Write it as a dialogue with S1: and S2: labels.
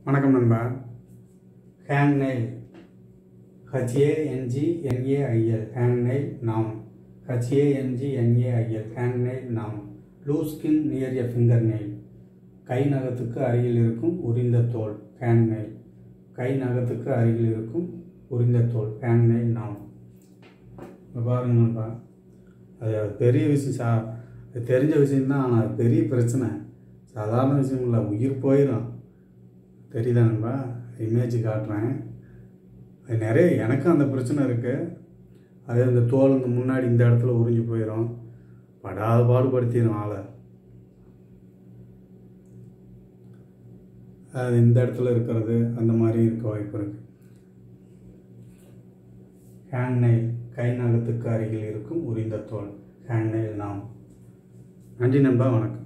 S1: வணக்கம் நண்பா hang nail H A N G N A I L hang nail நாம் ஹச்ஏஎன்ஜி என்ஏஐஎல் ஹேங் நெயில் நாம் loose skin near a finger nail கை நகத்துக்கு அருகில் இருக்கும் உரிந்த தோல் ஹேங் நெயில் கை நகத்துக்கு அருகில் இருக்கும் உரிந்த தோல் ஹேங் நெயில் நாம் இப்போ பாருங்க நண்பா அது பெரிய விஷயம் சா அது தெரிஞ்ச விஷயம்தான் ஆனால் அது பெரிய பிரச்சனை சாதாரண விஷயம் இல்லை உயிர் போயிடும் தெரியுதா நண்பா இமேஜ் காட்டுறேன் அது நிறைய எனக்கும் அந்த பிரச்சனை இருக்குது அது இந்த தோல் இந்த முன்னாடி இந்த இடத்துல உறிஞ்சு போயிடும் படாத பாடுபடுத்திடும் ஆளை அது இந்த இடத்துல இருக்கிறது அந்த மாதிரி இருக்க வாய்ப்பு இருக்கு ஹேங் நெயில் கை நகத்துக்கு அருகில் இருக்கும் உரிந்த தோல் ஹேங் நெயில் நாம் நன்றி நண்பா வணக்கம்